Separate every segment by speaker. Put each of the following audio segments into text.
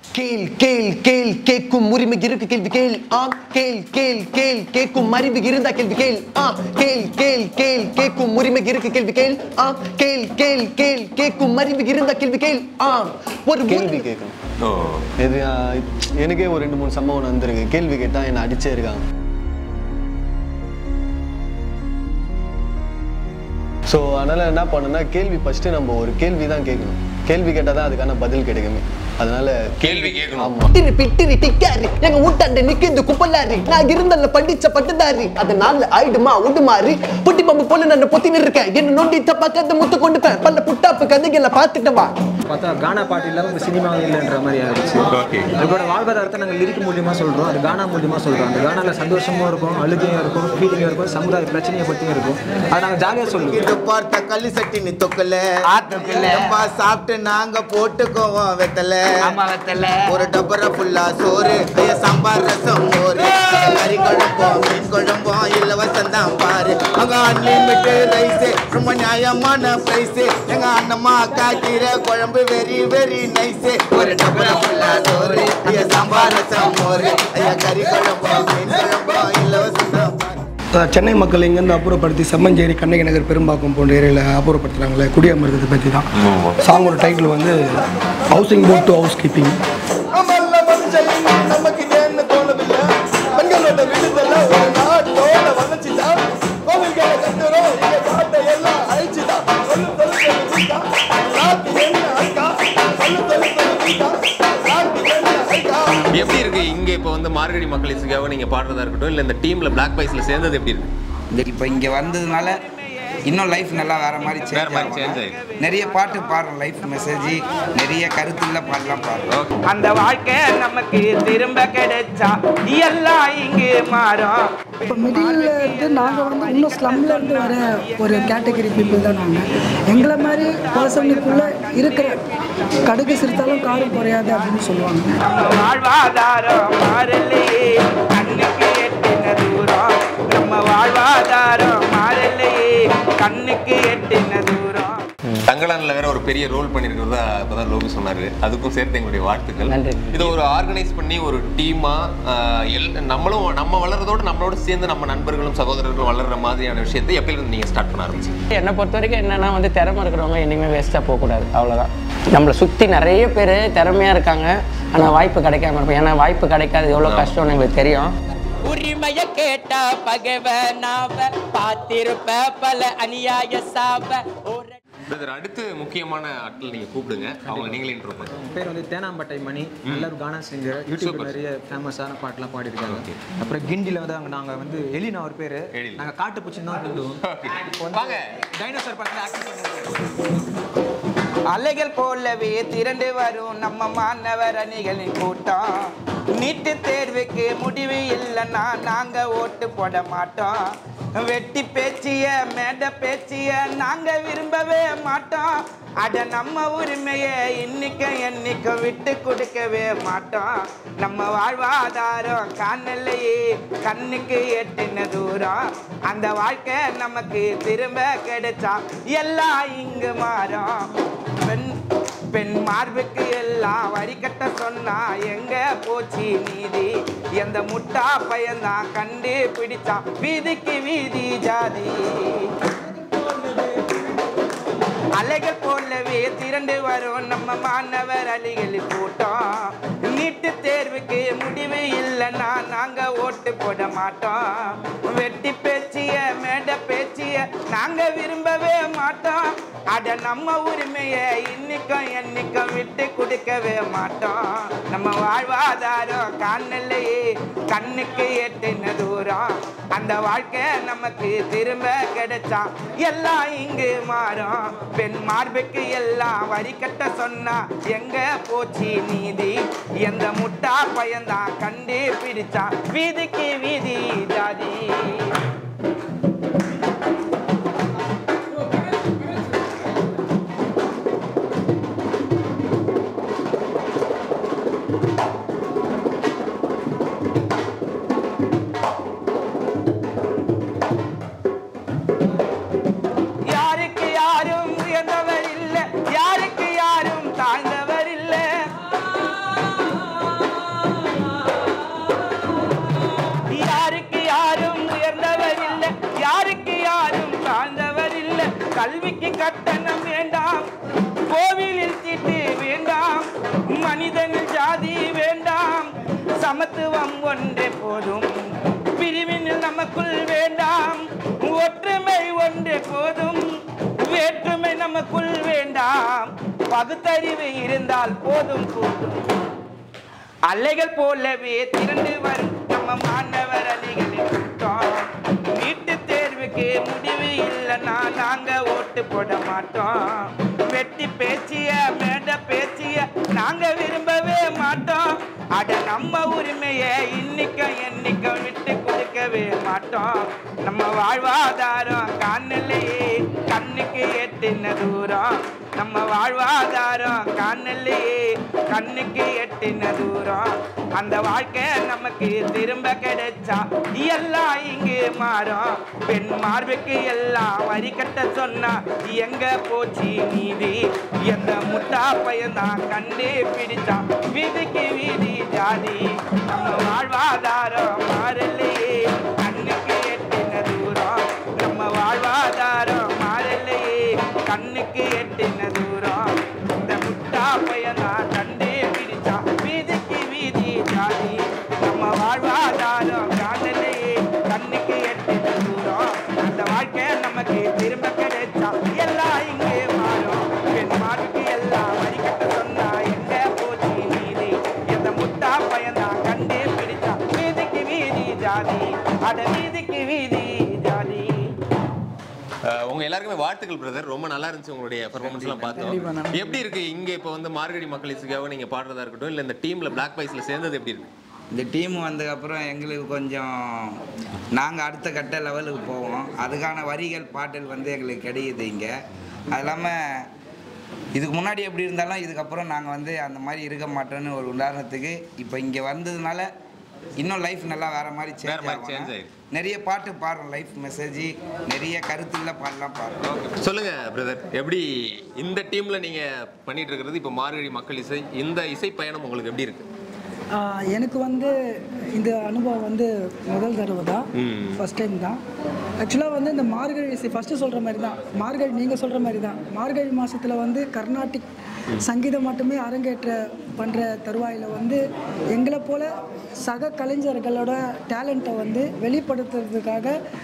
Speaker 1: கேள் கேள் கேள் கேட்கும் உரிமை இருக்கு கேள்வி கேள் ஆம் கேள் கேள் கேள் கேட்கும் அறிவு இருந்தா கேள்வி கேள் ஆ கேள் கேள் கேள் கேட்கும் உரிமை இருக்கு கேள்வி கேள் ஆம் கேள் கேள் கேள் கேட்கும் அறிவு இருந்தா கேள்வி கேள் ஆம் ஒரு
Speaker 2: கேள்வி கேட்கணும்
Speaker 3: ஓ
Speaker 2: இது ஆ, எனக்கே ஒரு ரெண்டு மூணு சம்பவம் நடந்திருக்கு கேள்வி கேட்டா என்னை அடிச்சே இருக்காங்க ஸோ அதனால என்ன பண்ணணும்னா கேள்வி ஃபர்ஸ்ட் நம்ம ஒரு கேள்வி தான் கேட்கணும் கேள்வி கேட்டால் தான் அதுக்கான பதில் கிடைக்குமே அதனால
Speaker 3: கேள்வி கேட்கணும்
Speaker 2: ஆமா
Speaker 1: பிட்டிரி பிட்டிரி டிக்காரி எங்க ஊட்டாண்ட நிக்கிது குப்பலாரி நான் இருந்தல்ல படிச்ச பட்டுதாரி அதனால ஆயிடுமா உடுமாறி புட்டி பம்பு போல நான் பொத்தின்னு இருக்கேன் என்ன நோண்டி தப்பா கதை முத்து கொண்டுப்பேன் பல்ல புட்டாப்பு கதைகளை பார்த்துட்டு வா
Speaker 4: பார்த்தா கானா பாட்டு இல்லாமல் இப்போ சினிமா இல்லைன்ற மாதிரி ஆயிடுச்சு
Speaker 3: ஓகே
Speaker 4: அதோட வாழ்வாதாரத்தை நாங்கள் லிரிக் மூலியமாக சொல்கிறோம் அது கானா மூலியமாக சொல்கிறோம் அந்த கானால சந்தோஷமும் இருக்கும் அழுகையும் இருக்கும் ஃபீலிங்கும் இருக்கும் சமுதாய பிரச்சனையை பற்றியும் இருக்கும் அதை நாங்கள் ஜாலியாக சொல்லுவோம்
Speaker 5: இது பார்த்த கள்ளி சட்டி நீ தொக்கல ஏப்பா சாப்பிட்டு நாங்க போட்டுக்கோவோம் வெத்தல ஒரு டப்பரை ஃபுல்லா சோறு ஐயா சாம்பார் ரசம் மோரு கறி குழம்பும் மீன் குழம்பும் இலவசம் தான் பாரு அங்க அன்லிமிட்டட் ரைஸ் ரொம்ப நியாயமான பிரைஸ் எங்க அண்ணம்மா அக்கா கீரை குழம்பு வெரி வெரி நைஸ் ஒரு டப்பரை ஃபுல்லா சோறு ஐயா சாம்பார் ரசம் மோரு ஐயா கறி குழம்பும் மீன் குழம்பும் இலவசம் தான் பாரு
Speaker 6: அஹ் சென்னை மக்கள் இங்கேருந்து அப்புறப்படுத்தி செம்மஞ்சேரி கண்ணகி நகர் பெரும்பாக்கம் போன்ற ஏரியாவில் அப்புறப்படுத்துகிறாங்களே குடியமர்த்தத்தை பற்றி தான் சாங்கோட டைட்டில் வந்து housing board to housekeeping
Speaker 5: அமல்ல மனுஷன் நமக்கு ஏன்னு தோணவில்லை பெண்களோட விடுதலை ஒரு நாட்டோட வளர்ச்சிதா கோவில்களை கட்டுறோம் இங்க காட்டை எல்லாம் அழிச்சுதா சொல்லு சொல்லு சொல்லு வீட்டா நாட்டு என்ன அக்கா சொல்லு சொல்லு சொல்லு வீட்டா நாட்டு என்ன அக்கா
Speaker 3: எப்படி இருக்கு இங்க இப்போ வந்து மார்கழி மக்கள் இசைக்காக நீங்க பாடுறதா இருக்கட்டும் இல்ல இந்த டீம்ல பிளாக் பாய்ஸ்ல சேர்ந்தது எப்படி இருக்கு
Speaker 7: இந்த இப்போ இங்கே வந்ததுனால இன்னும் லைஃப் நல்லா வேற மாதிரி
Speaker 3: வேற
Speaker 7: சேஞ்ச்
Speaker 3: மாதிரி change
Speaker 7: ஆகும்
Speaker 3: ஆயிருக்கு.
Speaker 7: நிறைய பாட்டு பாடுறோம் லைஃப் மெசேஜ் நிறைய கருத்துள்ள பாட்டெல்லாம் பாடுறோம்
Speaker 8: அந்த வாழ்க்கை நமக்கு திரும்ப கிடைச்சா எல்லாம் இங்கு மாறும்
Speaker 9: இப்போ மிடில் இருந்து நாங்கள் வந்து இன்னும் ஸ்லம்ல இருந்து வர ஒரு கேட்டகரி பீப்புள் தான் நாங்கள் எங்களை மாதிரி பர்சனுக்குள்ளே இருக்கிற கடுகு சிரித்தாலும் காரம் குறையாது அப்படின்னு சொல்லுவாங்க
Speaker 8: நம்ம வாழ்வாதாரம் மாறலையே கண்ணுக்கு எட்டின தூரம் நம்ம வாழ்வாதாரம் மாறலையே கண்ணுக்கு எட்டின தூரம்
Speaker 3: தங்கலான்ல வேற ஒரு பெரிய ரோல் பண்ணிருக்கிறதா இப்பதான் லோகு சொன்னாரு அதுக்கும் சேர்த்து எங்களுடைய வாழ்த்துக்கள்
Speaker 1: நன்றி.
Speaker 3: இதை ஒரு ஆர்கனைஸ் பண்ணி ஒரு டீமா எல் நம்மளும் நம்ம வளர்றதோட நம்மளோட சேர்ந்து நம்ம நண்பர்களும் சகோதரர்களும் வளர்ற மாதிரியான விஷயத்தை எப்பயில இருந்து நீங்க ஸ்டார்ட் பண்ண ஆரம்பிச்சீங்க
Speaker 10: என்னை பொறுத்த வரைக்கும் என்னன்னா வந்து திறமை இருக்கிறவங்க என்னைக்குமே வேஸ்ட்டாக போகக்கூடாது அவ்வளோதான் நம்மளை சுற்றி நிறைய பேர் திறமையாக இருக்காங்க ஆனால் வாய்ப்பு கிடைக்காம இருக்கும் ஏன்னா வாய்ப்பு கிடைக்காது எவ்வளோ கஷ்டம்னு எங்களுக்கு தெரியும்
Speaker 8: உரிமைய கேட்ட பகவனாவ பார்த்திருப்ப பல அநியாய சாவ ஒரு
Speaker 3: பிரதர் அடுத்து முக்கியமான ஆட்கள் நீங்க கூப்பிடுங்க அவங்க நீங்களே இன்ட்ரோ பண்ணுங்க
Speaker 4: பேர் வந்து தேனாம்பட்டை மணி நல்ல கானா சிங்கர் யூடியூப்ல நிறைய ஃபேமஸான பாட்டுலாம் பாடிருக்காங்க அப்புறம் கிண்டில வந்து அங்க நாங்க வந்து எலினா ஒரு பேரு
Speaker 3: எழில்.
Speaker 4: நாங்க காட்டு பூச்சி தான் கூப்பிடுவோம் இப்போ வந்து
Speaker 3: வாங்க.
Speaker 4: டைனோசர் பாட்டுல ஆக்ட் பண்ணுவோம்
Speaker 8: அலைகள் போலவே திரண்டு வரும் நம்ம மாணவர் அணிகளின் கூட்டம் நீட்டு தேர்வுக்கு முடிவு இல்லைன்னா நாங்க ஓட்டு போட மாட்டோம் வெட்டி பேச்சிய மேட பேச்சிய நாங்க விரும்பவே மாட்டோம் அட நம்ம உரிமையை இன்னைக்கும் என்னைக்கும் விட்டு கொடுக்கவே மாட்டோம் நம்ம வாழ்வாதாரம் காணலையே கண்ணுக்கு எட்டின தூரம் அந்த வாழ்க்கை நமக்கு திரும்ப கிடைச்சா எல்லாம் இங்கு மாறும் பெண் பெண் மார்புக்கு எல்லாம் வரி கட்ட சொன்னா எங்க போச்சு நீதி எந்த முட்டா பையன்தான் கண்டு பிடிச்சான் வீதிக்கு வீதி ஜாதி அலைகள் போலவே திரண்டு வரும் நம்ம மாணவர் அலிகளில் கூட்டம் நீட்டு தேர்வுக்கு முடிவு இல்லைன்னா நாங்க ஓட்டு போட மாட்டோம் வெட்டி பேச்சிய மேட பேச்சிய நாங்க விரும்பவே மாட்டோம் அட நம்ம உரிமையை இன்னைக்கும் என்னைக்கும் விட்டு கொடுக்கவே மாட்டோம் நம்ம வாழ்வாதாரம் காணலையே கண்ணுக்கு எட்டின தூரம் அந்த வாழ்க்கை நமக்கு திரும்ப கிடைச்சா எல்லாம் இங்கு மாறும் பெண் மார்புக்கு எல்லாம் வரி கட்ட சொன்னா எங்க போச்சு நீதி எந்த முட்டா பையன்தான் கண்டு பிடிச்சா வீதிக்கு வீதி ஜாதி யாருக்கு யாரும் உயர்ந்தவர் இல்லை யாருக்கு யாரும் தாழ்ந்தவர் இல்லை கல்விக்கு கட்டணம் வேண்டாம் கோவிலில் தீட்டு வேண்டாம் மனிதனில் ஜாதி வேண்டாம் சமத்துவம் ஒன்றே போதும் பிரிவினில் நமக்குள் வேண்டாம் ஒற்றுமை ஒன்றே போதும் வேற்றுமை நமக்குள் வேண்டாம் பகுத்தறிவு இருந்தால் போதும் போதும் அலைகள் போலவே திரண்டு வரும் நம்ம மாணவர் அணிகளின் கூட்டம் வீட்டு தேர்வுக்கு முடிவு இல்லைன்னா நாங்க ஓட்டு போட மாட்டோம் வெட்டி பேச்சிய மேட பேச்சிய நாங்க விரும்பவே மாட்டோம் அட நம்ம உரிமையை இன்னைக்கும் என்னைக்கும் விட்டு கொடுக்கவே மாட்டோம் நம்ம வாழ்வாதாரம் காணலையே கண்ணுக்கு எட்டின தூரம் நம்ம வாழ்வாதாரம் காணலையே கண்ணுக்கு எட்டின தூரம் அந்த வாழ்க்கை நமக்கு திரும்ப கிடைச்சா எல்லாம் இங்கு மாறும் பெண் மார்புக்கு எல்லாம் வரி கட்ட சொன்னா எங்க போச்சு நீதி எந்த முட்டா பையன் தான் கண்டே பிடிச்சான் வீதிக்கு வீதி ஜாதி நம்ம வாழ்வாதாரம் மாறலையே கண்ணுக்கு எட்டின தூரம் நம்ம வாழ்வாதாரம் மாறலையே கண்ணுக்கு எட்டின தூரம் இந்த முட்டா பையன் தான் கண்டே பிடிச்சான் வீதிக்கு வீதி ஜாதி நம்ம வாழ்வாதாரம் காணலையே கண்ணுக்கு எட்டின தூரம் அந்த வாழ்க்கை நமக்கு திரும்ப கிடைச்சா எல்லாம் இங்கே மாறும் பெண் மாட்டுக்கு எல்லாம் வரிக்கட்ட சொன்னா எங்க போச்சு நீதி எந்த முட்டா பையன் தான் கண்டே பிடிச்சா வீதிக்கு வீதி ஜாதி அட வீதிக்கு வீதி ஜாதி
Speaker 3: அஹ் உங்க எல்லாருக்குமே வாழ்த்துக்கள் பிரதர் ரொம்ப நல்லா இருந்துச்சு உங்களுடைய பெர்ஃபார்மன்ஸ் எல்லாம் பார்த்தோம் எப்படி இருக்கு இங்க இப்போ வந்து மார்கழி மக்கள் இசைக்காக நீங்க பாடுறதா இருக்கட்டும் இல்ல இந்த டீம்ல பிளாக் பாய்ஸ்ல சேர்ந்தது எப்படி இருக்கு
Speaker 7: இந்த டீம் வந்ததுக்கப்புறம் எங்களுக்கு கொஞ்சம் நாங்கள் அடுத்த கட்ட லெவலுக்கு போவோம் அதுக்கான வரிகள் பாட்டல் வந்து எங்களுக்கு கிடைக்குது இங்கே அது இல்லாமல் இதுக்கு முன்னாடி எப்படி இருந்தாலும் இதுக்கப்புறம் நாங்கள் வந்து அந்த மாதிரி இருக்க மாட்டோம்னு ஒரு உதாரணத்துக்கு இப்போ இங்கே வந்ததுனால இன்னும் லைஃப் நல்லா வேற மாதிரி
Speaker 3: வேற
Speaker 7: சேஞ்ச்
Speaker 3: மாதிரி change
Speaker 7: ஆகும்
Speaker 3: ஆயிருக்கு.
Speaker 7: நிறைய பாட்டு பாடுறோம் லைஃப் மெசேஜ் நிறைய கருத்துள்ள பாடலாம் பாடுறோம்
Speaker 3: சொல்லுங்க பிரதர் எப்படி இந்த டீம்ல நீங்க பண்ணிட்டு இருக்கிறது இப்போ மார்கழி மக்கள் இசை இந்த இசை பயணம் உங்களுக்கு எப்படி இருக்கு
Speaker 9: ஆஹ் எனக்கு வந்து இந்த அனுபவம் வந்து முதல் தடவை தான்
Speaker 3: ம்.
Speaker 9: ஃபஸ்ட் டைம் தான் ஆக்சுவலாக வந்து இந்த மார்கழி இசை ஃபஸ்ட்டு சொல்கிற மாதிரி தான் மார்கழி நீங்கள் சொல்கிற மாதிரி தான் மார்கழி மாதத்தில் வந்து கர்நாடிக் சங்கீதம் மட்டுமே அரங்கேற்ற பண்ணுற தருவாயில் வந்து எங்களை போல சக கலைஞர்களோட டேலண்ட்டை வந்து வெளிப்படுத்துறதுக்காக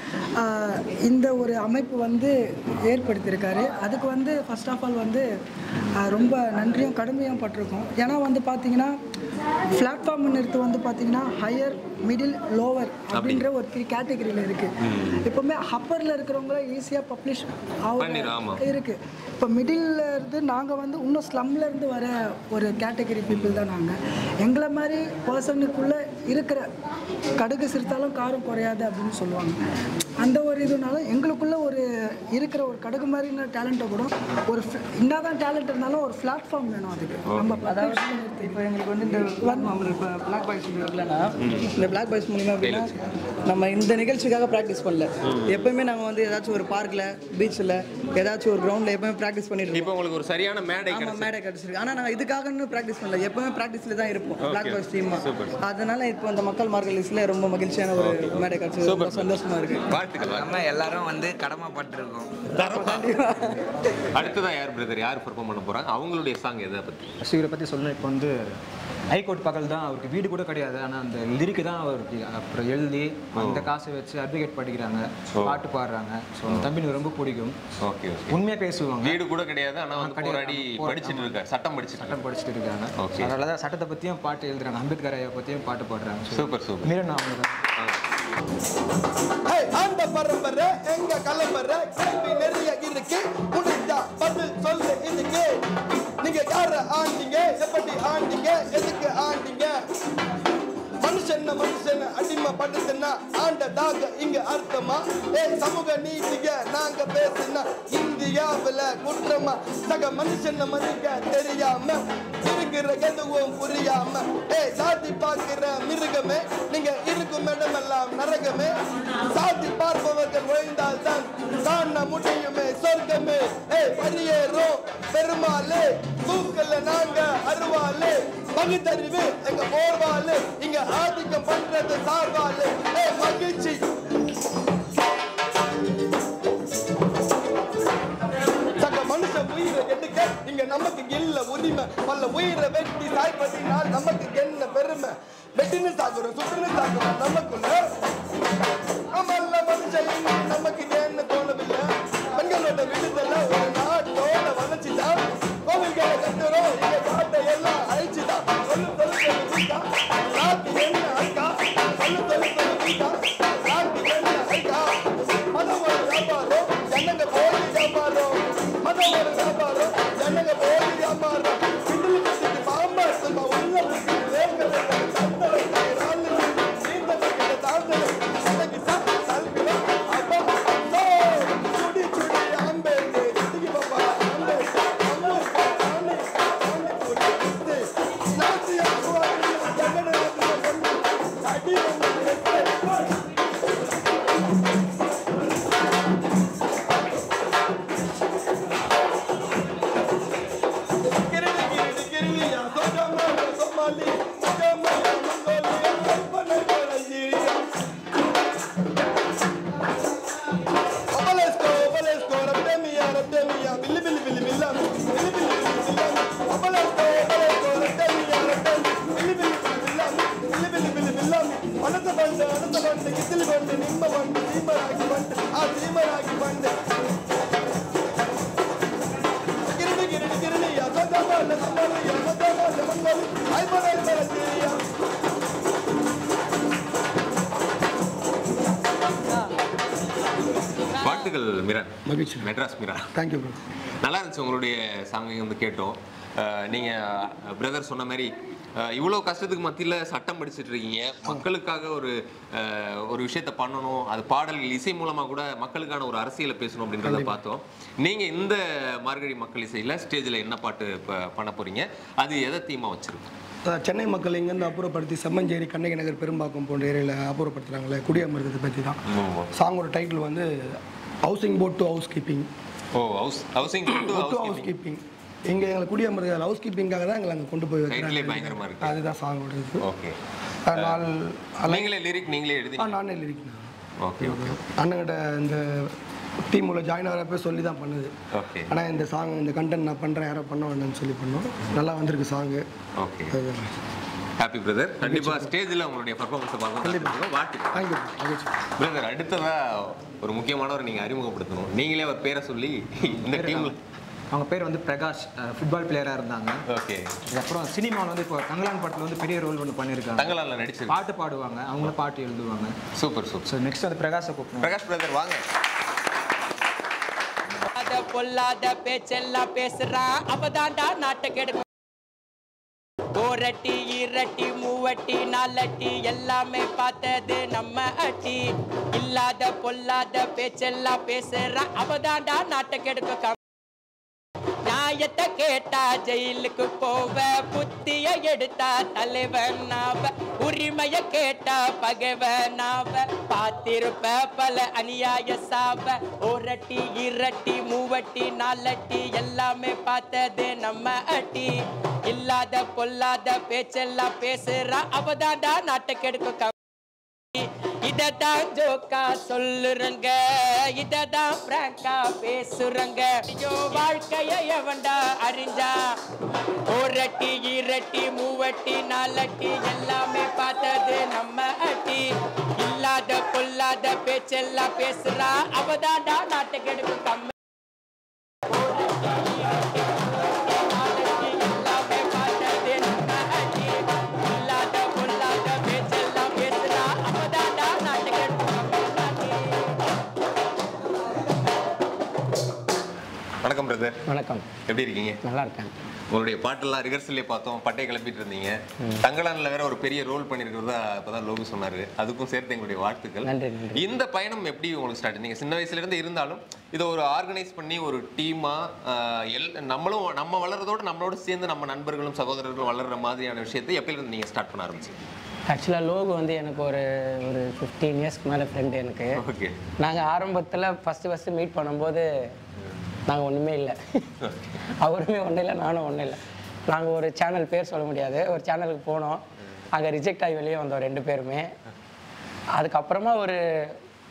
Speaker 9: ஆஹ், இந்த ஒரு அமைப்பு வந்து ஏற்படுத்தியிருக்காரு அதுக்கு வந்து ஃபர்ஸ்ட் ஆஃப் ஆல் வந்து ஆஹ், ரொம்ப நன்றியும் கடுமையும் பட்டிருக்கோம் ஏன்னா வந்து பார்த்தீங்கன்னா பிளாட்ஃபார்ம்னு எடுத்து வந்து பார்த்தீங்கன்னா ஹையர் மிடில் லோவர் அப்படின்ற ஒரு த்ரீ கேட்டகரியில் இருக்குது எப்போவுமே அப்பரில் இருக்கிறவங்கள ஈஸியாக பப்ளிஷ்
Speaker 3: பண்ணிரும், ஆமா.
Speaker 9: ஆகும் இருக்குது இப்போ மிடில் இருந்து நாங்கள் வந்து இன்னும் ஸ்லம்ல இருந்து வர ஒரு கேட்டகரி பீப்புள் தான் நாங்கள் எங்களை மாதிரி பர்சனுக்குள்ளே இருக்கிற கடுகு சிரித்தாலும் காரம் குறையாது அப்படின்னு சொல்லுவாங்க அந்த ஒரு இதுனால எங்களுக்குள்ள ஒரு இருக்கிற ஒரு கடுகு மாதிரின டேலண்ட்டை கூட ஒரு என்ன தான் டேலண்ட் இருந்தாலும் ஒரு பிளாட்ஃபார்ம் வேணும் அதுக்கு நம்ம
Speaker 11: அதாவது இப்போ எங்களுக்கு வந்து இந்த பிளாட்ஃபார்ம் இப்போ பிளாக் பாய்ஸ் இருக்குல்லன்னா இந்த பிளாக் பாய்ஸ் மூலிமா அப்படின்னா நம்ம இந்த நிகழ்ச்சிக்காக ப்ராக்டிஸ் பண்ணல எப்பவுமே நாங்கள் வந்து ஏதாச்சும் ஒரு பார்க்கில் பீச்சில் ஏதாச்சும் ஒரு கிரவுண்டில் எப்பவுமே ப்ராக்டிஸ் பண்ணிட்டு
Speaker 3: இப்போ உங்களுக்கு ஒரு சரியான மேடை
Speaker 11: ஆமாம்
Speaker 3: கிடைச்சு
Speaker 11: மேடை கிடச்சிருக்கு ஆனால் நாங்கள் இதுக்காகன்னு ப்ராக்டிஸ் பண்ணல எப்பவுமே ப்ராக்டிஸில் தான் இருப்போம் பிளாக் பாய்ஸ் டீமாக
Speaker 3: Super.
Speaker 11: அதனால இப்போ இந்த மக்கள் மார்க்கெட்ஸில் ரொம்ப மகிழ்ச்சியான ஒரு மேடை கிடச்சி ரொம்ப சந்தோஷமா இருக்கு
Speaker 3: வாழ்த்துக்கள்
Speaker 7: நம்ம எல்லாரும் வந்து கடமைப்பட்டிருக்கோம்
Speaker 3: அடுத்ததா யார் பிரதர் யார் பெர்ஃபார்ம் பண்ண போறாங்க அவங்களுடைய சாங் எதை பத்தி
Speaker 4: ஃபஸ்ட் இவரை பற்றி சொல்லணும் இப்போ வந்து ஹைகோர்ட் பக்கல் தான் அவருக்கு வீடு கூட கிடையாது ஆனால் அந்த லிரிக்கு தான் அவருக்கு அப்புறம் எழுதி அந்த காசை வச்சு அட்வொகேட் படிக்கிறாங்க பாட்டு பாடுறாங்க ஸோ அந்த தம்பி எனக்கு ரொம்ப பிடிக்கும்
Speaker 3: ஓகே ஓகே
Speaker 4: உண்மையாக பேசுவாங்க
Speaker 3: வீடு கூட கிடையாது ஆனா வந்து
Speaker 4: கிடையாது.
Speaker 3: போராடி
Speaker 4: போரா-
Speaker 3: படிச்சிட்டு
Speaker 4: ஆமா.
Speaker 3: இருக்காரு சட்டம் படிச்சிட்டு
Speaker 4: சட்டம் படிச்சுட்டு இருக்காங்க
Speaker 3: Okay.
Speaker 4: அதனால தான் சட்டத்தை பற்றியும் பாட்டு எழுதுறாங்க அம்பேத்கர் ஐயா பற்றியும் பாட்டு பாடுறாங்க
Speaker 3: Super, super.
Speaker 4: மீரன் அவங்க தான்
Speaker 12: ஹேய், ஆண்ட பரம்பரை எங்க கலம்பரை கேள்வி நிறைய இருக்கு முடிஞ்சா பதில் சொல்லு இதுக்கு நீங்க யார ஆண்டீங்க எப்படி ஆண்டீங்க எதுக்கு ஆண்டீங்க மனுஷன் மனுஷன் அடிமைப்படுத்துனா ஆண்டதாக இங்க அர்த்தமா ஏ சமூக நீதிய நாங்க பேசுனா இந்தியாவுல குற்றமா சக மனுஷன் மதிக்க தெரியாம இருக்கிற எதுவும் புரியாம ஏ சாதி பார்க்கிற மிருகமே நீங்க இருக்கும் இடமெல்லாம் நரகமே சாதி பார்ப்பவர்கள் ஒழிந்தால் தான் காண முடியுமே சொர்க்கமே ஏ பரியேறும் பெருமாளே தூக்கல நாங்க அருவாளே பகுத்தறிவு எங்க போர்வாளு இங்க ஆதிக்கம் பண்றது சார்பாளு ஏ மகிழ்ச்சி இல்ல உரிமை பல்ல உயிரை வெட்டி சாய்ப்பதினால் நமக்கு என்ன பெருமை வெட்டின்னு சாகுறோம் சுட்டுன்னு சாகுறோம் நமக்குள்ள அமல்ல மனுஷன் நமக்கு என்ன தோணவில்லை பெண்களோட விடுதலை ஒரு நாட்டோட வளர்ச்சிதா கோவில்களை கட்டுறோம் இங்க காட்டை எல்லாம் அழிச்சுதா சொல்லு சொல்லு சொல்லு வீட்டா நாட்டு என்ன அக்கா சொல்லு சொல்லு சொல்லு வீட்டா நாட்டு என்ன அக்கா மதம் ஒரு வியாபாரம் ஜனங்க போலி வியாபாரம் மதம் ஒரு வியாபாரம் ஜனங்க போலி வியாபாரம் பிடிலு கட்டிட்டு பாம்பா சும்மா உள்ள வேங்கலை தந்தலை ராலு நீந்த கிட்ட தாழ்ந்தலை சதங்கி சா சல்கிலோ அப்பா சோ சுடி சுடி அம்பேந்து சுடிக்கு பாப்பா அம்பேந்து அம்மு அம்மு அம்மு சுடி சுடி நாசி அக்குவாடி ஜகன வந்து அடி வந்து கிரிலி கிரிலி கிரிலியா சோஜமா சோமாலி சோஜமா மங்கோலியா கல்பனை Nigeria Obalesko, obalesko, rabdemiya, rabdemiya, billi billi billi billam, billi billi billi billam. Obalesko, obalesko, rabdemiya, rabdemi, billi billi billi billam, billi billi billi billam. ಅನಂತ ಬಂಡೆ ಅನಂತ ಬಂಡೆ ಕಿತ್ತಿಲಿ ಬಂಡೆ ನಿಮ್ಮ ಬಂಡೆ ಸೀಮರಾಗಿ ಬಂಡೆ ಆ ಸೀಮರಾಗಿ ಬಂಡೆ ಗಿರಣಿ ಗಿರಣಿ ಗಿರಣಿಯ ಸದಮಲ್ಲ ಸಮಲಿಯ ಸದಮಲ್ಲ ಮಂಗಲಿ ಐಬರ ಐಬರ ತೀರಿಯ
Speaker 3: வாழ்த்துக்கள் மிரன்
Speaker 6: மகிழ்ச்சி
Speaker 3: மெட்ராஸ் மிரா
Speaker 6: தேங்க்யூ ப்ரோ
Speaker 3: நல்லா இருந்துச்சு உங்களுடைய சாங் வந்து கேட்டோம் அஹ் நீங்க பிரதர் சொன்ன மாதிரி அஹ் இவ்வளவு கஷ்டத்துக்கு மத்தியில சட்டம் படிச்சுட்டு இருக்கீங்க மக்களுக்காக ஒரு அஹ், ஒரு விஷயத்த பண்ணணும் அது பாடல்கள் இசை மூலமா கூட மக்களுக்கான ஒரு அரசியலை பேசணும் அப்படின்றத பார்த்தோம் நீங்க இந்த மார்கழி மக்கள் இசையில ஸ்டேஜ்ல என்ன பாட்டு ப- பண்ண போறீங்க அது எதை தீமா வச்சிருக்கு
Speaker 6: அஹ் சென்னை மக்கள் இங்கேருந்து அப்புறப்படுத்தி செம்மஞ்சேரி கண்ணகி நகர் பெரும்பாக்கம் போன்ற ஏரியாவில் அப்புறப்படுத்துகிறாங்களே குடியமர்த்தத்தை பற்றி தான் சாங்கோட டைட்டில் வந்து housing board to housekeeping
Speaker 3: ஓ house housing
Speaker 6: to housekeeping இங்கே எங்களை குடியமர்த்த ஹவுஸ் கீப்பிங்காக தான் எங்களை அங்கே கொண்டு போய்
Speaker 3: டைட்டிலே பயங்கரமா
Speaker 6: வைக்கிறாங்க
Speaker 3: இருக்கு
Speaker 6: அதுதான் சாங்கோட இது
Speaker 3: ஓகே
Speaker 6: அஹ் நாள்
Speaker 3: நீங்களே லிரிக் நீங்களே எழுதி
Speaker 6: ஆ நானே லிரிக்கணும்
Speaker 3: ஓகே ஓகே
Speaker 6: அண்ணங்கிட்ட இந்த டீமில் ஜாயின் ஆகிறப்ப சொல்லி தான் பண்ணுது
Speaker 3: ஓகே
Speaker 6: ஆனால் இந்த சாங் இந்த கண்டென்ட் நான் பண்ணுறேன் யாரோ பண்ண வேண்டாம்னு சொல்லி பண்ணோம் நல்லா வந்திருக்கு சாங்கு
Speaker 3: ஓகே ஹாப்பி பிரதர் கண்டிப்பா ஸ்டேஜ்ல உங்களுடைய பர்ஃபார்மன்ஸ் பார்க்கணும் வாழ்த்து
Speaker 6: தேங்க்யூ மகிழ்ச்சி
Speaker 3: பிரதர் அடுத்ததா ஒரு முக்கியமானவர் நீங்க அறிமுகப்படுத்தணும் நீங்களே அவர் பேரை சொல்லி இந்த டீம்ல
Speaker 4: அவங்க பேர் வந்து பிரகாஷ் ஃபுட்பால் பிளேயராக இருந்தாங்க
Speaker 3: ஓகே
Speaker 4: அதுக்கப்புறம் சினிமாவில் வந்து இப்போ தங்கலான் படத்தில் வந்து பெரிய ரோல் ஒன்று பண்ணியிருக்காங்க
Speaker 3: தங்கலான்ல நடிச்சிருக்காங்க.
Speaker 4: பாட்டு பாடுவாங்க அவங்களும் பாட்டு எழுதுவாங்க
Speaker 3: சூப்பர் சூப்பர்
Speaker 4: ஸோ நெக்ஸ்ட் வந்து பிரகாஷை கூப்பிடுவோம்
Speaker 3: பிரகாஷ் பிரதர் வாங்க
Speaker 13: பொல்லாத பொல்லாத பேச்செல்லாம் பேசுறான் அவதான்டா நாட்டை கெடுக்கும் ஓரட்டி ஈரட்டி மூவட்டி நாலட்டி எல்லாமே பார்த்தது நம்ம அட்டி இல்லாத பொல்லாத பேச்செல்லாம் பேசுறான் அவதான்டா நாட்டை கெடுக்கும் நியாயத்தை கேட்டா ஜெயிலுக்கு போவ புத்திய எடுத்தா தலைவனாவ உரிமைய கேட்டா பகைவனாவ பார்த்திருப்ப பல அநியாய சாவ ஓரட்டி இரட்டி மூவட்டி நாலட்டி எல்லாமே பார்த்தது நம்ம அட்டி இல்லாத பொல்லாத பேச்செல்லாம் பேசுறா அவதாண்டா நாட்டை கெடுக்கும் இததான் ஜோக்கா சொல்லுறங்க இததான் பிராங்கா பேசுறங்க ஐயோ வாழ்க்கைய எவன்டா அறிஞ்சா ஓரட்டி ஈரட்டி மூவட்டி நாலட்டி எல்லாமே பார்த்தது நம்ம அட்டி இல்லாத பொல்லாத பேச்செல்லாம் பேசுறா அவதாண்டா நாட்டுக்கு எடுக்கும் கம்மி எல்லாமே பார்த்தது நம்ம அட்டி இல்லாத பொல்லாத பேச்செல்லாம் பேசுறா அவதாண்டா நாட்டுக்கு
Speaker 3: வணக்கம் பிரதர்
Speaker 10: வணக்கம்
Speaker 3: எப்படி இருக்கீங்க
Speaker 10: நல்லா இருக்கேன்
Speaker 3: உங்களுடைய பாட்டெல்லாம் ரிகர்சல்லே பார்த்தோம் பட்டை கிளப்பிட்டு இருந்தீங்க தங்கலான்ல வேற ஒரு பெரிய ரோல் பண்ணிருக்கிறதா இப்பதான் லோகு சொன்னாரு அதுக்கும் சேர்த்து எங்களுடைய வாழ்த்துக்கள்
Speaker 10: நன்றி, நன்றி.
Speaker 3: இந்த பயணம் எப்படி உங்களுக்கு ஸ்டார்ட் நீங்க சின்ன வயசுல இருந்து இருந்தாலும் இதை ஒரு ஆர்கனைஸ் பண்ணி ஒரு டீமா எல் நம்மளும் நம்ம வளர்றதோட நம்மளோட சேர்ந்து நம்ம நண்பர்களும் சகோதரர்களும் வளர்ற மாதிரியான விஷயத்தை எப்பயில இருந்து நீங்க ஸ்டார்ட் பண்ண ஆரம்பிச்சீங்க
Speaker 10: ஆக்சுவலாக லோகு வந்து எனக்கு ஒரு ஒரு ஃபிஃப்டீன் இயர்ஸ்க்கு மேலே ஃப்ரெண்டு எனக்கு
Speaker 3: ஓகே
Speaker 10: நாங்கள் ஆரம்பத்தில் ஃபஸ்ட்டு ஃபஸ்ட்டு மீட் பண்ணும்போது நாங்கள் ஒன்றுமே இல்லை அவருமே ஒன்றும் இல்லை நானும் ஒன்றும் இல்லை நாங்கள் ஒரு சேனல் பேர் சொல்ல முடியாது ஒரு சேனலுக்கு போனோம் அங்கே ரிஜெக்ட் ஆகி வெளியே வந்தோம் ரெண்டு பேருமே அதுக்கப்புறமா ஒரு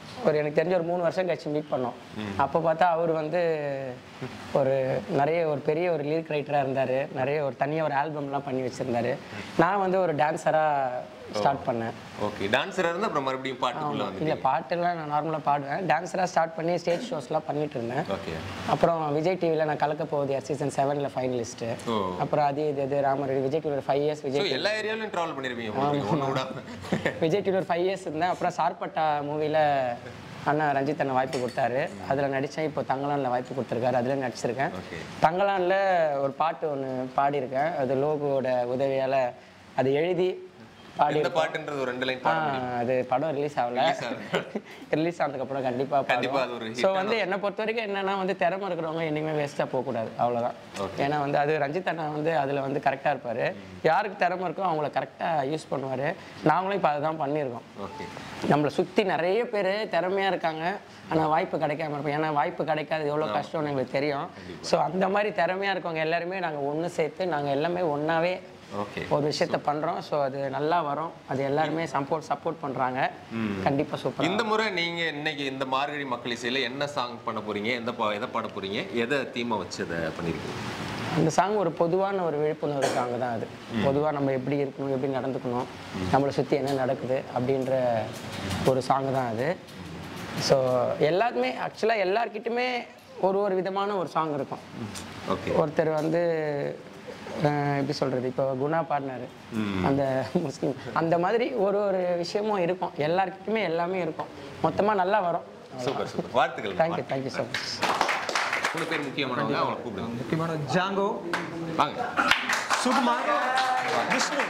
Speaker 10: ஒரு எனக்கு தெரிஞ்ச ஒரு மூணு வருஷம் கழிச்சு மீட் பண்ணோம் அப்போ பார்த்தா அவர் வந்து ஒரு நிறைய ஒரு பெரிய ஒரு லிரிக் ரைட்டராக இருந்தார் நிறைய ஒரு தனியாக ஒரு ஆல்பம்லாம் பண்ணி வச்சுருந்தாரு நான் வந்து ஒரு டான்ஸராக ஸ்டார்ட் பண்ணேன்
Speaker 3: ஓகே டான்ஸரா இருந்தா அப்புறம் மறுபடியும் பாட்டுக்குள்ள
Speaker 10: இல்லை
Speaker 3: வந்து
Speaker 10: பாட்டெல்லாம் நான் நார்மலாக பாடுவேன் டான்ஸராக ஸ்டார்ட் பண்ணி ஸ்டேஜ் ஷோஸ்லாம் பண்ணிட்டு இருந்தேன்
Speaker 3: ஓகே
Speaker 10: அப்புறம் விஜய் டிவியில் நான் கலக்க போகுது சீசன் செவனில் ஃபைனலிஸ்ட்டு
Speaker 3: ஓ.
Speaker 10: அப்புறம் அது இது இது ராமரெடி விஜய் டிவியில் ஒரு ஃபைவ் இயர்ஸ்
Speaker 3: ஸோ
Speaker 10: விஜய்
Speaker 3: எல்லா ஏரியாவிலும் ட்ராவல் பண்ணிருப்பீங்க
Speaker 10: ஆமா.
Speaker 3: ஒன்று விடாம
Speaker 10: விஜய் டிவியில் ஒரு ஃபைவ் இயர்ஸ் இருந்தேன் அப்புறம் சார்பட்டா மூவியில் அண்ணா ரஞ்சித் அண்ணா வாய்ப்பு கொடுத்தாரு அதில் நடித்தேன் இப்போ தங்கலானில் வாய்ப்பு கொடுத்துருக்காரு அதில் நடிச்சிருக்கேன் தங்கலானில் ஒரு பாட்டு ஒன்று பாடியிருக்கேன் அது லோகோட உதவியால் அது எழுதி பாடி
Speaker 3: இந்த பாட்டுன்றது ஒரு ரெண்டு லைன்
Speaker 10: ஆ, அது படம் ரிலீஸ் ஆகல
Speaker 3: Release ஆகல.
Speaker 10: ரிலீஸ் ஆனதுக்கப்புறம் கண்டிப்பா
Speaker 3: கண்டிப்பா அது ஒரு hit
Speaker 10: ஸோ வந்து என்னை பொறுத்த வரைக்கும் என்னன்னா வந்து திறமை இருக்கிறவங்க என்னைக்குமே வேஸ்ட்டாக போகக்கூடாது அவ்வளோதான் ஏன்னா வந்து அது ரஞ்சித் அண்ணா வந்து அதில் வந்து கரெக்டாக இருப்பார் யாருக்கு திறமை இருக்கோ அவங்கள கரெக்டாக யூஸ் பண்ணுவார் நாங்களும் இப்போ அதுதான் பண்ணியிருக்கோம்
Speaker 3: ஓகே
Speaker 10: நம்மளை சுற்றி நிறைய பேர் திறமையாக இருக்காங்க ஆனால் வாய்ப்பு கிடைக்காம இருப்போம் ஏன்னா வாய்ப்பு கிடைக்காது எவ்வளோ கஷ்டம்னு எங்களுக்கு தெரியும் ஸோ அந்த மாதிரி திறமையாக இருக்கவங்க எல்லாருமே நாங்கள் ஒன்று சேர்த்து நாங்கள் எல்லாமே ஒன்றாவே
Speaker 3: ஓகே
Speaker 10: ஒரு விஷயத்த பண்ணுறோம் ஸோ அது நல்லா வரும் அது எல்லாருமே சப்போர்ட் சப்போர்ட் பண்ணுறாங்க கண்டிப்பாக சூப்பர்
Speaker 3: இந்த முறை நீங்க இன்னைக்கு இந்த மார்கழி மக்கள் இசையில என்ன சாங் பண்ண போறீங்க எந்த பா எதை பாட போறீங்க எதை தீமா வச்சு அதை பண்ணிருக்கீங்க
Speaker 10: அந்த சாங் ஒரு பொதுவான ஒரு விழிப்புணர்வு சாங் தான் அது பொதுவாக நம்ம எப்படி இருக்கணும் எப்படி நடந்துக்கணும் நம்மளை சுற்றி என்ன நடக்குது அப்படின்ற ஒரு சாங் தான் அது ஸோ எல்லாருமே ஆக்சுவலாக எல்லார்கிட்டயுமே ஒரு ஒரு விதமான ஒரு சாங் இருக்கும்
Speaker 3: ஓகே
Speaker 10: ஒருத்தர் வந்து அஹ், எப்படி சொல்றது இப்போ குணா பாடினாரு அந்த முஸ்லீம் அந்த மாதிரி ஒரு ஒரு விஷயமும் இருக்கும் எல்லார்கிட்டயுமே எல்லாமே இருக்கும் மொத்தமாக நல்லா வரும்
Speaker 3: சூப்பர் சூப்பர் வாழ்த்துக்கள்
Speaker 10: தேங்க்யூ தேங்க்யூ ஸோ மச்
Speaker 3: மூணு பேர் முக்கியமானவங்க அவங்களை கூப்பிடுங்க
Speaker 4: முக்கியமான ஜாங்கோ
Speaker 3: வாங்க
Speaker 4: சுகுமார் விஷ்ணு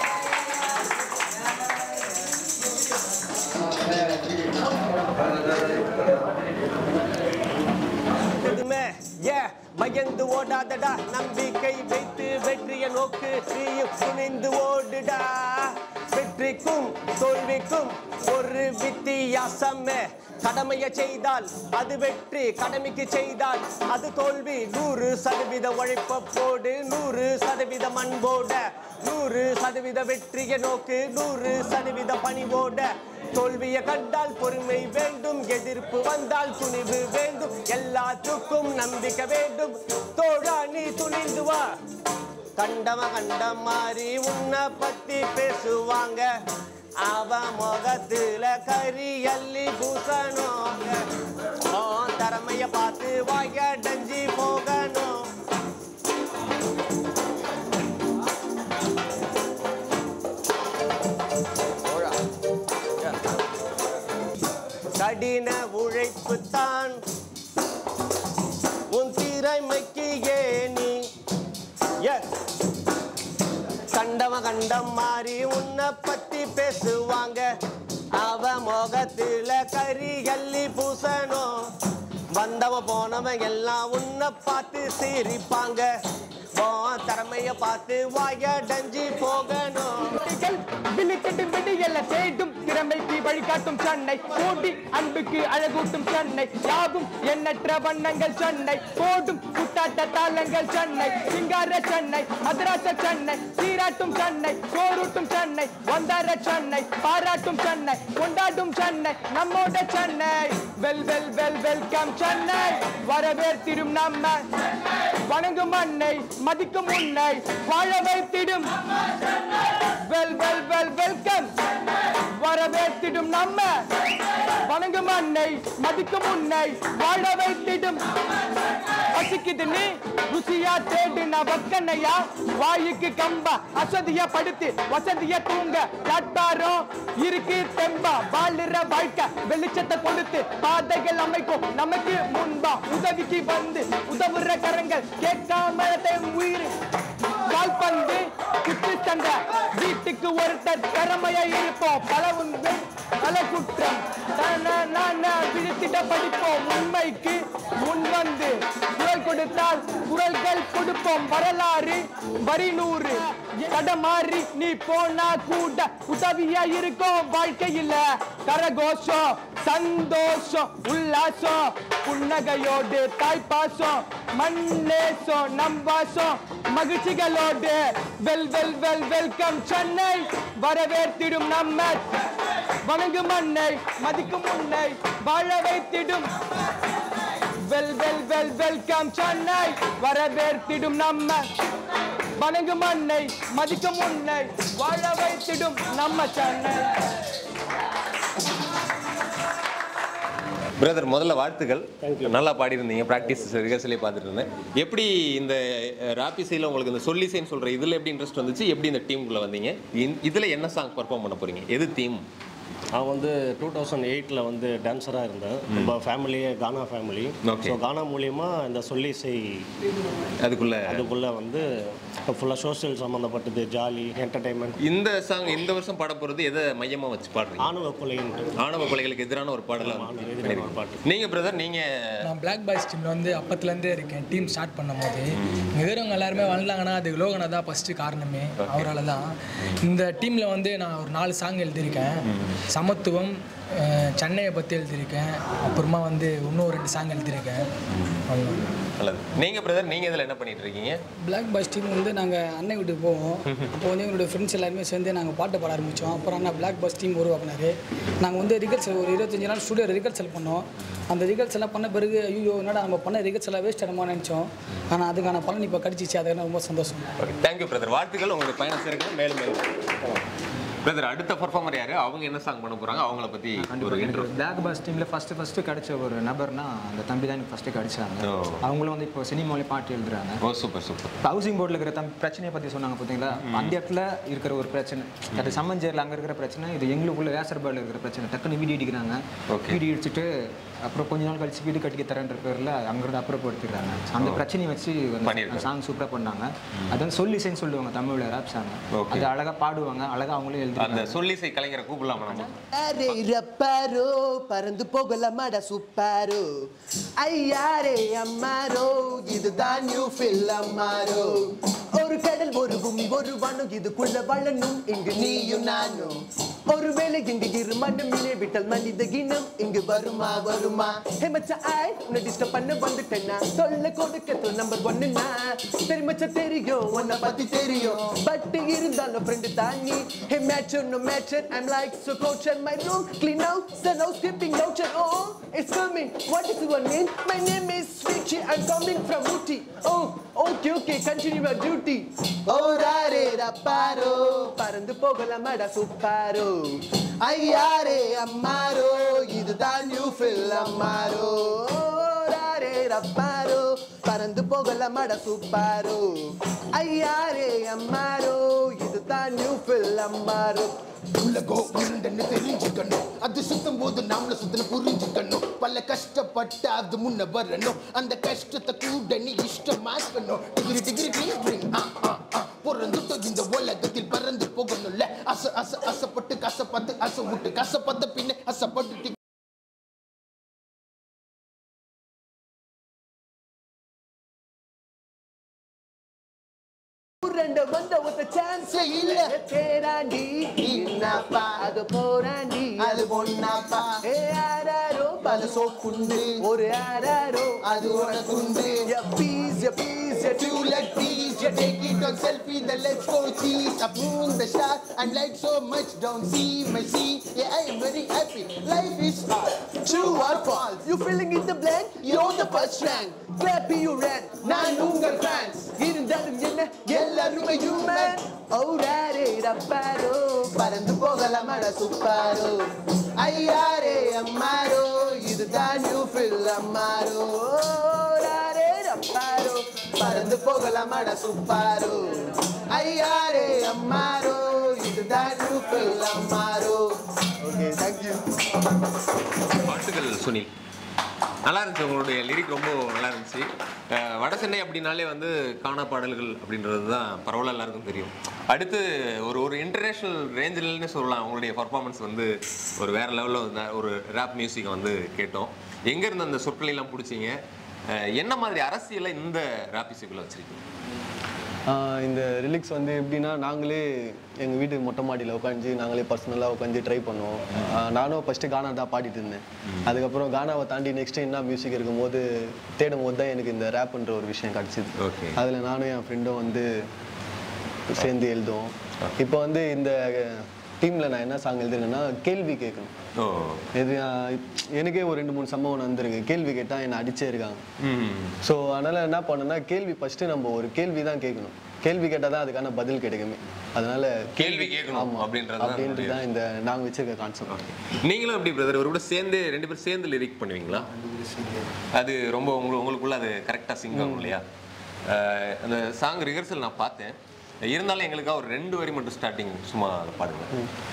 Speaker 14: எதுமே ஏ பயந்து ஓடாதடா நம்பிக்கை வைத்து வெற்றியை நோக்கு நீயும் துணிந்து ஓடுடா வெற்றிக்கும் தோல்விக்கும் ஒரு வித்தியாசமே கடமையை செய்தால் அது வெற்றி கடமைக்கு செய்தால் அது தோல்வி நூறு சதவீத உழைப்ப போடு நூறு சதவீத மண்போட நூறு சதவீத வெற்றியை நோக்கு நூறு சதவீத பணிவோட தோல்வியை கண்டால் பொறுமை வேண்டும் எதிர்ப்பு வந்தால் துணிவு வேண்டும் எல்லாத்துக்கும் நம்பிக்கை வேண்டும் தோழா நீ துணிந்து வா கண்டவன் கண்ட மாதிரி உன்னை பத்தி பேசுவாங்க அவன் முகத்துல கறி அள்ளி பூசணும் உன் திறமைய பார்த்து வாயடைஞ்சி போகணும் கடின உழைப்பு தான் உன் திறமைக்கு ஏனி எஸ் கண்டவன் கண்டம் மாறி உன்னை பத்தி பேசுவாங்க அவ முகத்துல கறி அள்ளி பூசணும் வந்தவன் போனவன் எல்லாம் உன்னை பார்த்து சிரிப்பாங்க உன் திறமைய பார்த்து வாயடைஞ்சி போகணும்
Speaker 13: விழித்தட்டு விடியல்ல தேடும் திறமைக்கு வழிகாட்டும் சென்னை கோடி அன்புக்கு அழகூட்டும் சென்னை யாவும் எண்ணற்ற வண்ணங்கள் சென்னை போடும் குட்டாட்ட தாளங்கள் சென்னை சிங்கார சென்னை மதராச சென்னை சீராட்டும் சென்னை சோரூட்டும் சென்னை வந்தார சென்னை பாராட்டும் சென்னை கொண்டாடும் சென்னை நம்மோட Chennai well well well welcome Chennai வரவேற்திடும் நம்ம வணங்கும் அன்னை மதிக்கும் உன்னை வாழ வைத்திடும் வெல் வெல் வெல் வெல்கம் வரவேற்றிடும் நம்ம வணங்கும் அன்னை மதிக்கும் உன்னை வாழ வைத்திடும் பசிக்குது நீ ருசியா தேடு நான் வக்கனையா வாயுக்கு கம்பா அசதியா படுத்து வசதியா தூங்க பிளாட்பாரம் இருக்கு தெம்பா வாழுற வாழ்க்கை வெளிச்சத்தை கொடுத்து பாதைகள் அமைக்கும் நமக்கு முன்பா உதவிக்கு வந்து உதவுற கரங்கள் கேட்காம உயிர் கால்பந்து குத்து சண்டை வீட்டுக்கு ஒருத்தர் திறமையா இருப்போம் பல உண்மை பல குற்றம் விழுத்திட படிப்போம் உண்மைக்கு முன் வந்து குரல் கொடுத்தால் குரல்கள் கொடுப்போம் வரலாறு வரி நூறு தடமாறி நீ போனா கூட உதவியா இருக்கும் வாழ்க்கையில கரகோஷம் சந்தோஷம் உல்லாசம் புன்னகையோடு தாய்ப்பாசம் மண்ணேசம் நம்பாசம் மகிழ்ச்சிகளோடு well well well welcome Chennai வரவேற்றிடும் நம்ம
Speaker 15: வணங்கும் மண்ணை மதிக்கும் உன்னை வாழ வைத்திடும் well well well welcome Chennai வரவேற்திடும் நம்ம வணங்கும் மண்ணை மதிக்கும் உன்னை வாழ வைத்திடும் நம்ம சென்னை
Speaker 3: பிரதர் முதல்ல வாழ்த்துக்கள் நல்லா பாடியிருந்தீங்க ப்ராக்டிஸ் ரிஹர்சலே பார்த்துட்டு இருந்தேன் எப்படி இந்த ராப்பிசையில் உங்களுக்கு இந்த சொல்லிசைன்னு சொல்கிற இதில் எப்படி இன்ட்ரெஸ்ட் வந்துச்சு எப்படி இந்த டீமுக்குள்ளே வந்தீங்க இதில் என்ன சாங் பர்ஃபார்ம் பண்ண போகிறீங்க எது தீம்
Speaker 16: நான் வந்து டூ தௌசண்ட் எயிட்டில் வந்து டான்ஸராக இருந்தேன் நம்ம ஃபேமிலியே கானா ஃபேமிலி ஸோ கானா மூலியமா இந்த சொல்லிசை
Speaker 3: அதுக்குள்ள
Speaker 16: அதுக்குள்ளே வந்து ஃபுல்லாக சோஷியல் சம்மந்தப்பட்டது ஜாலி என்டர்டைன்மெண்ட்
Speaker 3: இந்த சாங் இந்த வருஷம் பாட போகிறது எதை மையமாக வச்சு பாடுறீங்க
Speaker 16: ஆணவ கொலைன்ட்டு
Speaker 3: ஆணவ கொலைகளுக்கு எதிரான ஒரு பாடலாம் நீங்க பிரதர் நீங்க
Speaker 17: நான் பிளாக் பாய்ஸ் டீமில் வந்து அப்பத்துலேருந்தே இருக்கேன் டீம் ஸ்டார்ட் பண்ணும் போது எதிரவங்க எல்லாருமே வந்தாங்கன்னா அது லோகனா தான் ஃபஸ்ட்டு காரணமே அவரால் தான் இந்த டீமில் வந்து நான் ஒரு நாலு சாங் எழுதியிருக்கேன் சமத்துவம் அஹ், சென்னையை பற்றி எழுதியிருக்கேன் அப்புறமா வந்து இன்னும் ரெண்டு சாங் எழுதியிருக்கேன் அவ்வளோதான்
Speaker 3: நல்லது நீங்க பிரதர் நீங்க இதில் என்ன பண்ணிட்டு இருக்கீங்க
Speaker 9: பிளாக் பாய்ஸ் டீம் வந்து நாங்கள் அண்ணன் வீட்டுக்கு போவோம் அப்போ வந்து எங்களுடைய ஃப்ரெண்ட்ஸ் எல்லாருமே சேர்ந்து நாங்கள் பாட்டு பாட ஆரம்பித்தோம் அப்புறம் அண்ணா பிளாக் பாய்ஸ் டீம் உருவாக்குனாரு நாங்கள் வந்து ரிகர்சல் ஒரு இருபத்தஞ்சு நாள் ஸ்டூடியோ ரிகர்சல் பண்ணோம் அந்த ரிகர்சல்லாம் பண்ண பிறகு ஐயோ என்னடா நம்ம பண்ண ரிகர்சலாக வேஸ்ட் ஆடுமோ நினச்சோம் ஆனால் அதுக்கான பலன் இப்போ கிடச்சிச்சு அது எனக்கு ரொம்ப சந்தோஷம்
Speaker 3: ஓகே தேங்க்யூ பிரதர் வாழ்த்துக்கள் உங்களுக்கு பயணம் சிறக்கணும் மேலும் மேலும் பிரதர் அடுத்த பர்ஃபார்மர் யாரு அவங்க என்ன சாங் பண்ண போறாங்க அவங்கள பத்தி ஒரு இன்ட்ரோ
Speaker 4: பிளாக் பாஸ் டீமில் ஃபஸ்ட்டு ஃபஸ்ட்டு கிடைச்ச ஒரு நபர்னா அந்த தம்பி தான் எனக்கு ஃபஸ்ட்டு கிடைச்சாங்க அவங்களும் வந்து இப்போ சினிமாவிலே பாட்டு எழுதுறாங்க
Speaker 3: ஓ சூப்பர் சூப்பர்
Speaker 4: ஹவுசிங் போர்டில் இருக்கிற தம் பிரச்சனையை பற்றி சொன்னாங்க பார்த்தீங்களா அந்த இடத்துல இருக்கிற ஒரு பிரச்சனை அது சம்மஞ்சேரில் அங்கே இருக்கிற பிரச்சனை இது எங்களுக்குள்ள வேசர்பாடில் இருக்கிற பிரச்சனை டக்குன்னு வீடு இடிக்கிறாங்க வீடு இடிச்சிட்டு அப்புறம் கொஞ்ச நாள் கழிச்சு வீடு கட்டிக்க தரேன்ற பேரில் அங்கிருந்து அப்புறப்படுத்திடுறாங்க அந்த
Speaker 3: ஓ.
Speaker 4: பிரச்சனையை வச்சு சாங் சூப்பராக பண்ணாங்க அது வந்து சொல்லிசைன்னு சொல்லுவாங்க தமிழில் ரேப் சாங்
Speaker 3: Okay.
Speaker 4: அது அழகாக பாடுவாங்க அழகாக அவங்களே
Speaker 3: அந்த
Speaker 4: எழுதி
Speaker 3: சொல்லிசை கலைஞரை கூப்பிடலாமா நம்ம
Speaker 14: அரே ரப்பாரோ பறந்து போகலாமாடா சூப்பாரோ ஐயாரே அம்மாரோ இதுதான் நியூ ஃபில் அம்மாரோ ஒரு கடல் ஒரு பூமி ஒரு வானம் இதுக்குள்ள வாழணும் இங்கு நீயும் நானும் ஒருவேளை இங்கு இரு மண்ணும் மீனே விட்டல் மனித இனம் இங்கு வருமா வருமா ஹே மச்சா ஆய் உன்னை டிஸ்டர்ப் பண்ண வந்துட்டேன்னா சொல்ல கொடுக்க நம்பர் ஒன்னுனா சரி மச்சா தெரியும் உன்னை பத்தி தெரியும் பட் இருந்தாலும் ஃப்ரெண்டு தானி hey matter no matter I'm like so culture my room clean out so no skipping voucher oh it's coming what is your name my name is Switchy I'm coming from Uti oh okay okay continue your duty oh rare raparo பறந்து போகலாமாடா சூப்பாரோ ஐயாரே அம்மாரோ இதுதான் new feel அம்மாரோ ராரே ரப்பாரோ பறந்து போகலாமாடா சூப்பாரோ ஐயாரே அம்மாரோ இதுதான் new feel அம்மாரோ
Speaker 5: உலகம் இருண்டன்னு தெரிஞ்சுக்கணும் அது சுத்தும் போது நாமள சுத்தன புரிஞ்சுக்கணும் பல கஷ்டப்பட்டு அது முன்ன வரணும் அந்த கஷ்டத்தை கூட நீ இஷ்டமாக்கணும் டிகிரி டிகிரி டிகிரி ஆ ஆ ஆ பிறந்துட்டோம் இந்த உலகத்தில் பறந்து போகணும்ல அச அச அசப்பட்டு கசப்பத்து அச விட்டு கசப்பத்த பின்ன அசப்பட்டு
Speaker 14: ரெண்டு வந்த ஒத்த சான்ஸ் இல்ல தேராண்டி என்னப்பா அது போராண்டி அது பொண்ணாப்பா ஏ ஆராரோ பல சோக்குண்டு ஒரு ஆராரோ அது உனக்குண்டு peace peace
Speaker 5: You let peace, you take it on selfie, then let's go cheese. Up moon the star, and like so much, don't see my see. Yeah, I am very happy. Life is hard.
Speaker 14: True or false? You filling in the blank? You're the first rank. Clappy you ran. நான் உங்கள் fans. இருந்தாலும் என்ன எல்லாருமே human. ஓராரே ரப்பாரோ பறந்து போகலாமாடா சுப்பாரோ ஐயாரே அம்மாரோ இதுதான் new feel அம்மாரோ ஓராரே ரப்பாரோ பறந்து போகலாமாடா சுப்பாரோ ஐயாரே அம்மாரோ இதுதான் நியூ ஃபில் அம்மாரோ ஓகே தேங்க்யூ
Speaker 3: வாழ்த்துக்கள் சுனில் நல்லா இருந்துச்சு உங்களுடைய லிரிக் ரொம்ப நல்லா இருந்துச்சு அஹ் வட சென்னை அப்படின்னாலே வந்து காணா பாடல்கள் அப்படின்றது தான் பரவாயில்ல எல்லாருக்கும் தெரியும் அடுத்து ஒரு ஒரு இன்டர்நேஷ்னல் ரேஞ்சில்னே சொல்லலாம் உங்களுடைய பர்ஃபார்மன்ஸ் வந்து ஒரு வேற லெவலில் ஒரு ரேப் மியூசிக்கை வந்து கேட்டோம் எங்க இருந்து அந்த சொற்களை எல்லாம் பிடிச்சிங்க அஹ் என்ன மாதிரி அரசியலை இந்த ரேப் மியூசிக்கில் வச்சிருக்கீங்க
Speaker 2: ஆஹ் இந்த ரிலிக்ஸ் வந்து எப்படின்னா நாங்களே எங்கள் வீட்டு மொட்டை மாடியில் உட்காந்து நாங்களே பர்சனலாக உட்காந்து ட்ரை பண்ணுவோம் ஆஹ் நானும் ஃபஸ்ட்டு கானா தான் பாடிட்டு இருந்தேன் அதுக்கப்புறம் கானாவை தாண்டி நெக்ஸ்ட் என்ன மியூசிக் இருக்கும்போது தேடும் போது தான் எனக்கு இந்த ரேப்ன்ற ஒரு விஷயம் கிடச்சிது
Speaker 3: ஓகே
Speaker 2: அதில் நானும் என் ஃப்ரெண்டும் வந்து சேர்ந்து எழுதுவோம் இப்போ வந்து இந்த டீமில் நான் என்ன சாங் எழுதுறேன்னா கேள்வி கேட்கணும்
Speaker 3: ஓ
Speaker 2: இது ஆஹ், எனக்கே ஒரு ரெண்டு மூணு சம்பவம் நடந்திருக்கு கேள்வி கேட்டால் என்னை அடிச்சே இருக்காங்க
Speaker 3: ம்
Speaker 2: ஸோ அதனால் என்ன பண்ணேன்னா கேள்வி ஃபஸ்ட்டு நம்ம ஒரு கேள்வி தான் கேட்கணும் கேள்வி கேட்டால் தான் அதுக்கான பதில் கிடைக்குமே அதனால
Speaker 3: கேள்வி கேட்கணும் அப்படின்றது தான்
Speaker 2: அப்படின்றது தான் இந்த நாங்கள் வச்சிருக்க கான்செப்ட்
Speaker 3: நீங்களும் எப்படி பிரதர் ஒரு கூட சேர்ந்து ரெண்டு பேரும் சேர்ந்து லிரிக் பண்ணுவீங்களா அது ரொம்ப உங்களுக்கு உங்களுக்குள்ள அது கரெக்டாக சிங்க் ஆகும் இல்லையா அஹ் அந்த சாங் ரிஹர்சல் நான் பார்த்தேன் இருந்தாலும் எங்களுக்காக ஒரு ரெண்டு வரி மட்டும் ஸ்டார்டிங் சும்மா அதை பாடுங்க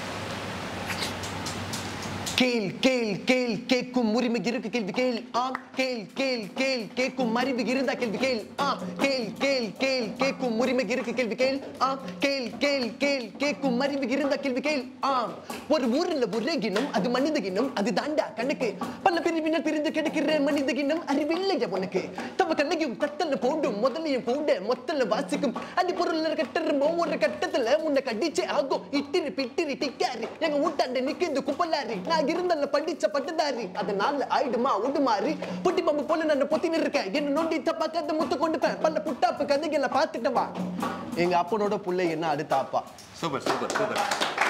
Speaker 1: கேள் கேள் கேள் கேட்கும் உரிமை இருக்கு கேள்வி கேள் ஆம் கேள் கேள் கேள் கேட்கும் அறிவு இருந்தா கேள்வி கேள் ஆ கேள் கேள் கேள் கேட்கும் உரிமை இருக்கு கேள்வி கேள் ஆம் கேள் கேள் கேள் கேட்கும் அறிவு இருந்தா கேள்வி கேள் ஆம் ஒரு ஊர்ல ஒரே கிணம் அது மனித கிணம் அது தாண்டா கணக்கு பல பிரிவினர் பிரிந்து கிடைக்கிற மனித கிணம் அறிவில்லையா உனக்கு தவ கண்ணையும் கத்தல போடும் முதலையும் கூட மொத்தல வாசிக்கும் அடி பொருள் கட்டுற ஒவ்வொரு கட்டத்துல உன்னை கடிச்சே ஆகும் இட்டிரி பிட்டிரி டிக்காரி எங்க ஊட்டாண்ட நிக்குது குப்பலாரி நான் இருந்தல்ல படிச்ச பட்டதாரி அதனால ஆயிடுமா உடுமாறி புட்டி பம்பு போல நான் பொத்தின்னு இருக்கேன் என்ன நோண்டி தப்பா கதை முத்து கொண்டுப்பேன் பல புட்டாப்பு கதைகளை பார்த்துட்டு வா
Speaker 2: எங்க அப்பனோட புள்ளை என்ன அடுத்த அப்பா
Speaker 3: சூப்பர் சூப்பர் சூப்பர்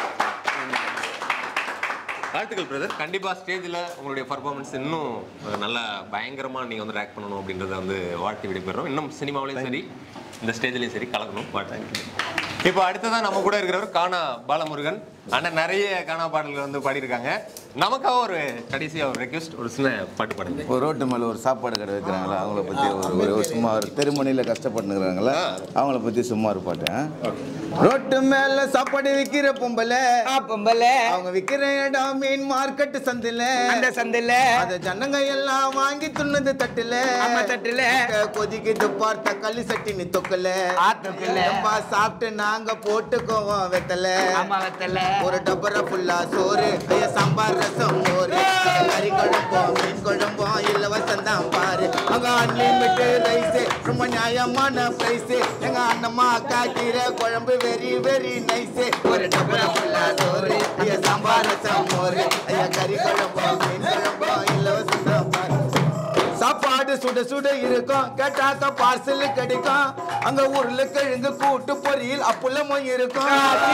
Speaker 3: வாழ்த்துக்கள் பிரதர் கண்டிப்பா ஸ்டேஜில் உங்களுடைய பர்ஃபார்மன்ஸ் இன்னும் அஹ், நல்லா பயங்கரமா நீங்க வந்து ரேக் பண்ணணும் அப்படின்றத வந்து வாழ்த்து விடைபெறோம் இன்னும் சினிமாவிலையும் சரி இந்த ஸ்டேஜ்லயும் சரி கலக்கணும் வாழ்த்து இப்போ அடுத்ததான் நம்ம கூட இருக்கிறவர் கானா பாலமுருகன் அண்ணன் நிறைய கானா பாடல்கள் வந்து பாடியிருக்காங்க நமக்காக ஒரு கடைசியா ஒரு ரெக்வெஸ்ட் ஒரு சின்ன பாட்டு பாடுங்க
Speaker 5: ஒரு ரோட்டு மேலே ஒரு சாப்பாடு கடை வைக்கிறாங்களா அவங்கள பற்றி ஒரு ஒரு சும்மா ஒரு தெருமணியில் கஷ்டப்பட்டுங்கிறாங்களா அவங்கள பற்றி சும்மா ஒரு பாட்டு ஆ? ரோட்டு மேல சாப்பாடு விற்கிற பொம்பளை
Speaker 8: பொம்பளை
Speaker 5: அவங்க விற்கிற இடம் மீன் மார்க்கெட் சந்தில
Speaker 8: அந்த சந்தில
Speaker 5: அத ஜனங்க எல்லாம் வாங்கி துண்ணுது தட்டுல
Speaker 8: ஆமா, தட்டுல.
Speaker 5: கொதிக்குது பார்த்த களி சட்டி நீ தொக்கல
Speaker 8: தொக்கல.
Speaker 5: ஏம்பா சாப்பிட்டு நாங்க போட்டுக்கோவோம் வெத்தல
Speaker 8: ஆமா, வெத்தல.
Speaker 5: ஒரு டப்பரை ஃபுல்லா சோறு ஐயா சாம்பார் ரசம் மோரு கறி குழம்பும் மீன் குழம்பும் இலவசம் தான் பாரு அங்க அன்லிமிட்டட் ரைஸ் ரொம்ப நியாயமான பிரைஸ் எங்க அண்ணம்மா அக்கா கீரை குழம்பு வெரி வெரி நைஸ் ஒரு டப்பரை ஃபுல்லா சோறு ஐயா சாம்பார் ரசம் மோரு ஐயா கறி குழம்பும் மீன் குழம்பும் இலவசம் தான் பாரு சாப்பாடு சுட சுட இருக்கும் கேட்டாக்க பார்சல் கிடைக்கும் அங்க உருளைக்கிழங்கு கூட்டு பொரியல் அப்பளமும் இருக்கும்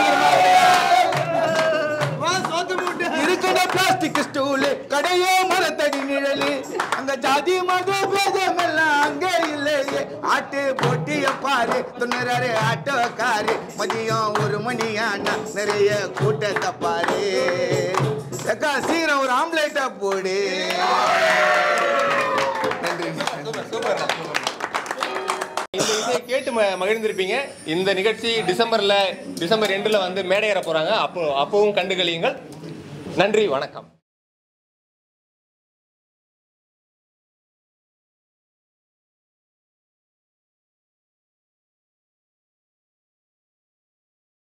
Speaker 5: இருக்கிற பிளாஸ்டிக் ஸ்டூலு கடையோ மரத்தடி நிழலு அங்க ஜாதி மத பேதம் எல்லாம் அங்க இல்லையே ஆட்டு போட்டிய பாரு துண்ணுறாரு ஆட்டோக்காரு மதியம் ஒரு மணி ஆனா நிறைய கூட்டத்தை பாரு அக்கா சீக்கிரம் ஒரு ஆம்லேட்டா போடு
Speaker 3: இந்த இசையை கேட்டு ம- மகிழ்ந்திருப்பீங்க இந்த நிகழ்ச்சி டிசம்பர்ல டிசம்பர் ரெண்டுல வந்து மேடையேற போறாங்க அப்போ அப்பவும் கண்டு கழியுங்கள் நன்றி வணக்கம்